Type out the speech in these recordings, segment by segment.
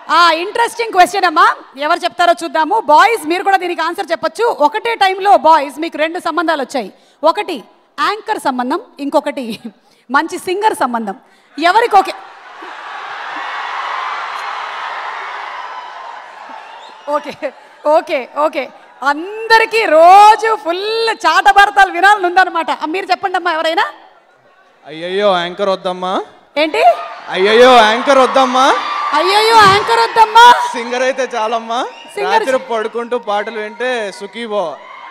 ఆ interesting question అమ్మా ఎవరు చెప్తారో చూద్దాము బాయ్స్ మీరు కూడా దీనికి ఆన్సర్ చెప్పొచ్చు ఒకటే టైంలో బాయ్స్ మీకు రెండు సంబంధాలు వచ్చాయి ఒకటి యాంకర్ సంబంధం ఇంకొకటి మంచి సింగర్ సంబంధం ఎవరికి ఓకే ఓకే ఓకే ఓకే అందరికీ రోజు ఫుల్ చాటభారతాలు వినాలని ఉందన్నమాట ఆ, మీరు చెప్పండి అమ్మా ఎవరైనా అయ్యయ్యో యాంకర్ వద్దమ్మా ఏంటి అయ్యయ్యో యాంకర్ వద్దమ్మా అయ్యయ్యో యాంకర్ వద్దమ్మా సింగర్ అయితే చాలమ్మా Singer- రాత్రి పడుకుంటూ పాటలు వింటే సుఖీబో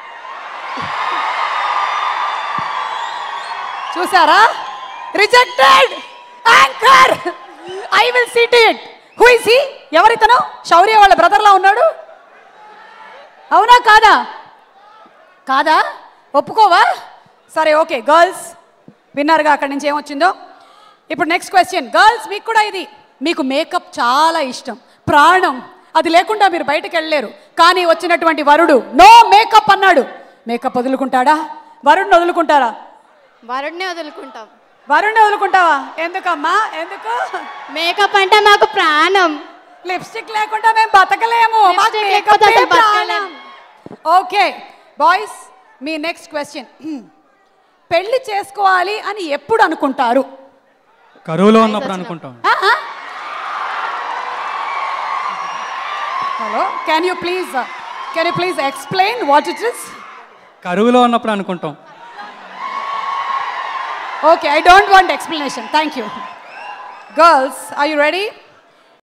చూసారా rejected anchor I will seat it who is he ఎవరితను శౌర్య వాళ్ళ బ్రదర్లా ఉన్నాడు అవునా కాదా కాదా ఒప్పుకోవా సరే ఓకే గర్ల్స్ విన్నారుగా అక్కడి నుంచి ఏమొచ్చిందో ఇప్పుడు నెక్స్ట్ క్వశ్చన్ గర్ల్స్ మీకు కూడా ఇది మీకు మేకప్ చాలా ఇష్టం ప్రాణం అది లేకుండా మీరు బయటకు వెళ్ళలేరు కానీ వచ్చినటువంటి వరుడు నో మేకప్ అన్నాడు మేకప్ వదులుకుంటాడా వరుణ్ణి వదులుకుంటారా వరుణ్ణి వదులుకుంటాం వరుణ్ణి వదులుకుంటావా ఎందుకమ్మా ఎందుకు మేకప్ అంటే మాకు ప్రాణం లిప్స్టిక్ లేకుండా మేము బతకలేము మాకు Lipstick makeup లేకపోతే ఏ అసలు బతకలేం. ప్రాణం. ఓకే బాయ్స్ మీ నెక్స్ట్ క్వశ్చన్ పెళ్లి చేసుకోవాలి అని ఎప్పుడు అనుకుంటారు కరువులో ఉన్నప్పుడు అనుకుంటాం hello can you please can you please explain what it is కరువులో ఉన్నప్పుడు అనుకుంటాం okay I don't want explanation thank you girls are you ready